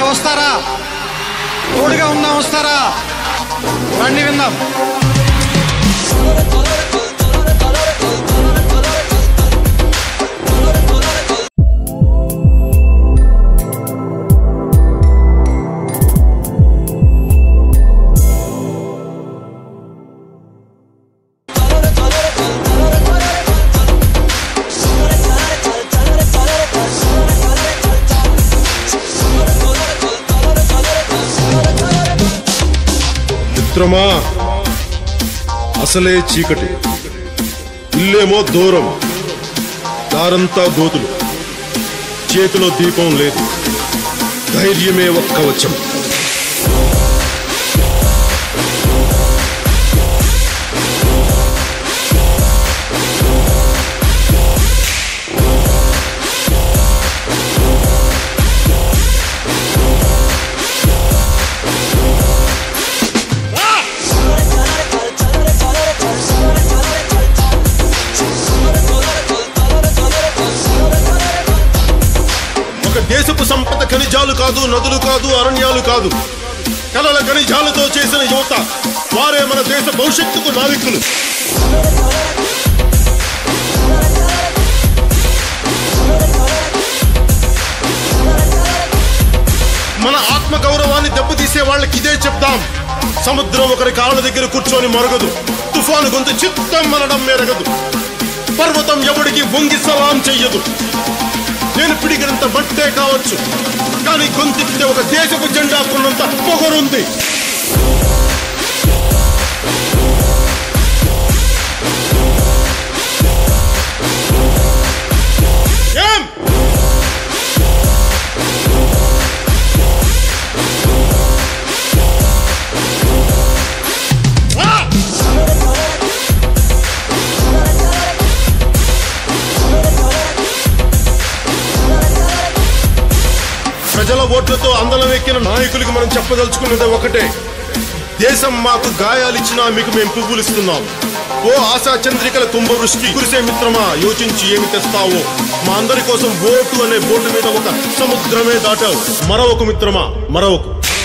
వస్తారా తోడుగా ఉందాం వస్తారా రండి విందాం మిత్రమా అసలే చీకటి ఇల్లేమో దూరం దారంతా గోతులు చేతిలో దీపం లేదు ధైర్యమే ఒక్క వచ్చం ఒక దేశపు సంపద ఖనిజాలు కాదు నదులు కాదు అరణ్యాలు కాదు కలల ఖనిజాలతో చేసిన యువత వారే మన దేశ భవిష్యత్తుకు నావికులు మన ఆత్మ గౌరవాన్ని దెబ్బతీసే వాళ్ళకి ఇదే చెప్దాం సముద్రం ఒకరి కాళ్ళ దగ్గర కూర్చొని మరగదు తుఫాను గొంతు చిత్తం మనడం మెరగదు పర్వతం ఎవడికి వంగి సలాం చెయ్యదు నేను పిడిగినంత మట్టే కావచ్చు కానీ గొంతెత్తితే ఒక దేశపు జెండా కొన్నంత పొగరుంది ఏం ఆ! ప్రజల ఓట్లతో అందలం ఎక్కిన నాయకులకి మనం చెప్పదలుచుకున్నది ఒకటే దేశం మాకు గాయాలిచ్చినా మీకు మేము పువ్వులు ఇస్తున్నాం ఓ ఆశా చంద్రికల కుంభవృష్టి కురిసే మిత్రమా యోచించి ఏమి తెస్తావో మా అందరి కోసం ఓటు అనే బోటు మీద ఒక సముద్రమే దాటావు మరొక మిత్రమా మరొక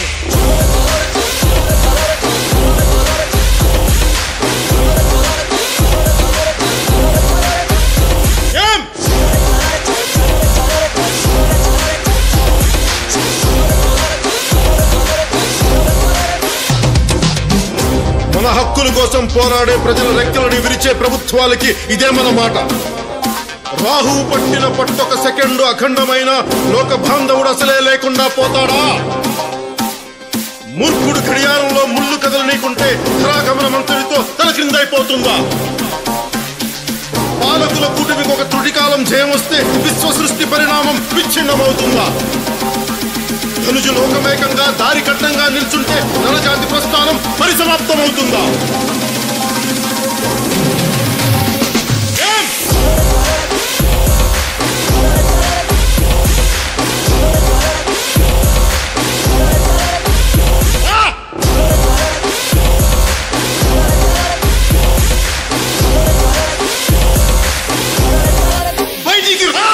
ఏం మన హక్కుల కోసం పోరాడే ప్రజల రెక్కలని విరిచే ప్రభుత్వాలకి ఇదే మన మాట రాహు పట్టిన పట్టొక సెకండ్ అఖండమైన లోక బాంధవుడు అసలే లేకుండా పోతాడా మూర్ఖుడు గడియారంలో ముళ్ళు కదలనీకుంటే ధరాగమన మంత్రితో తల క్రిందైపోతుందా పాలకుల కూటమికి ఒక త్రుటికాలం జయమొస్తే విశ్వ సృష్టి పరిణామం విచ్ఛిన్నమవుతుందా ధనుజు లోకమేకంగా దారి కట్టంగా నిల్చుంటే నరజాతి ప్రస్థానం పరిసమాప్తమవుతుందా ఏం? ఆ! బయటికి రా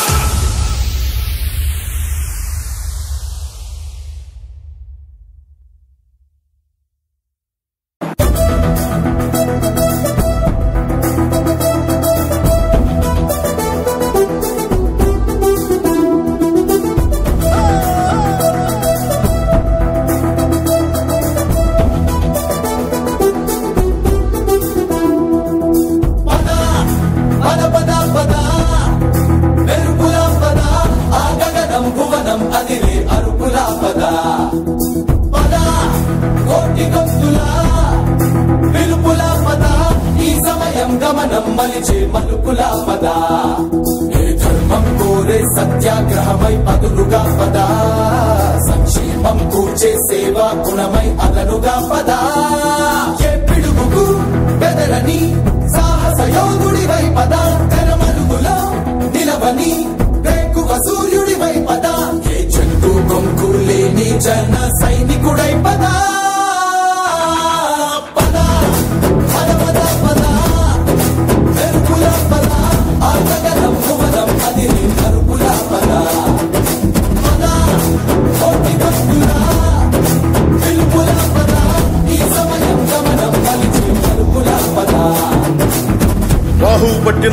పద పద పద పద మెరుపుల పద ఆ గగనం భువనం అదిరే అరుపుల పద పద కోటి గొంతుల పిలుపుల పద ఈ సమయం గమనం మలిచే మలుపుల పద ఏ ధర్మం కోరే సత్యాగ్రహమై పదులుగా పద సంక్షేమం కూర్చే సేవా గుణమై అదనుగా పద ఏ పిడుగుకు బెదరని సాహస యోధుడివై పద కరమలుగులో నిలవని రేకువ సూర్యుడివై పద ఏ చెట్టు కొంకు లేని జన సైనికుడై పద పద పద పద పద మెరుపుల పద ఆ గగనం భువనం అది అరుపుల పద పద కోటి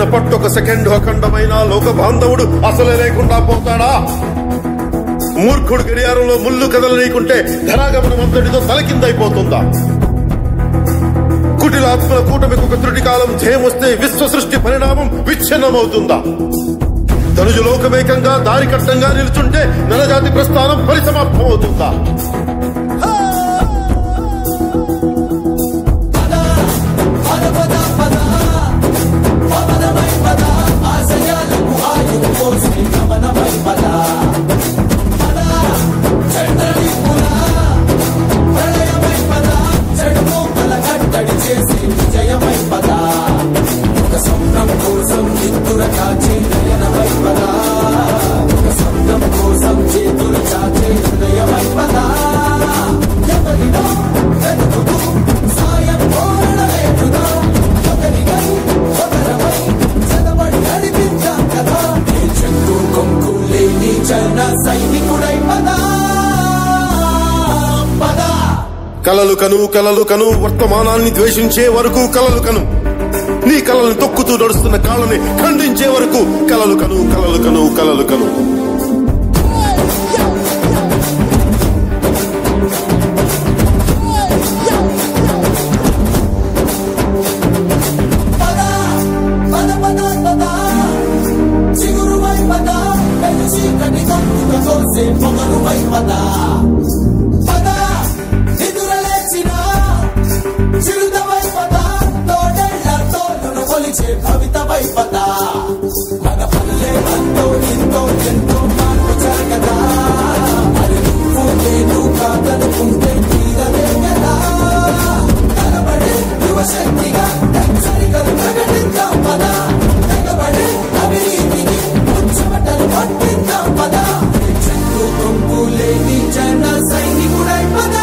పడిన పట్టొక సెకండ్ అఖండమైన లోక బాంధవుడు అసలే లేకుండా పోతాడా మూర్ఖుడు గడియారంలో ముళ్ళు కదలనీకుంటే ధరాగమనం అంతటితో తలకిందైపోతుందా కుటిలాత్మల కూటమికి ఒక త్రుటి కాలం జయమొస్తే విశ్వ సృష్టి పరిణామం విచ్ఛిన్నమవుతుందా తనుజు లోకమేకంగా దారి కట్టంగా నిలుచుంటే నరజాతి ప్రస్థానం పరిసమాప్తం అవుతుందా పద పద పద పవనమై పద ఆశయాలకు ఆయువు పోసి గమనమై పద పద చంద్రని పుల ప్రళయమై పద చెడు మోకల కట్టడి చేసి విజయమై పద ఒక స్వప్నం కోసం చిత్తుర కాచి నయనమై పద ఒక స్వప్నం కోసం చేతులు చాచే హృదయమై పద ఎవరినో వెతుకుతూ సాయం కోరడలేదుగా ఒకరికై ఒకరమై చదవడి నడిపించాం కదా ఈ చెట్టు కొంకు లేని చరణ సైనికుడై పదా పదా కలలు కను కలలు కను వర్తమానాన్ని ద్వేషించే వరకు కలలు కను నీ కలలను తొక్కుతూ నడుస్తున్న కాళ్ళని ఖండించే వరకు కలలు కను కలలు కను కలలు కను పద పద పద పద చిగురువై పద వెలిసి కటి కట్టుక కోసే పొగరువై పద పద నిదురలేచిన చిరుతవై పద తోడేళ్ల తోలును కొలిచే కవితవై పద మన పల్లె అంతో ఎంతో ఎంతో మార్పు జరగదా మరి నువ్వు నేను కాదనుకుంటే తీరదే కదా కనబడే యువశక్తిగా సరిగలు ప్రకటిద్దాం పద తెగబడే అవినీతికి ముచ్చమటలు పట్టిద్దాం పద చెట్టు కొంపు లేని జన సైనికుడై పద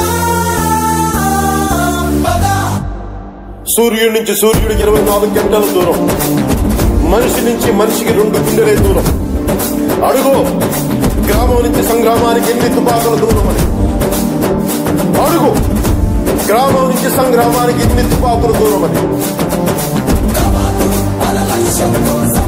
పద సూర్యుడి నుంచి సూర్యుడికి ఇరవై నాలుగు గంటల దూరం మనిషి నుంచి మనిషికి రెండు గుండెలే దూరం అడుగు గ్రామం నుంచి సంగ్రామానికి ఎన్ని తుపాకుల దూరం అని అడుగు గ్రామం నుంచి సంగ్రామానికి ఎన్ని తుపాకుల దూరం అని మన లక్ష్యం కోసం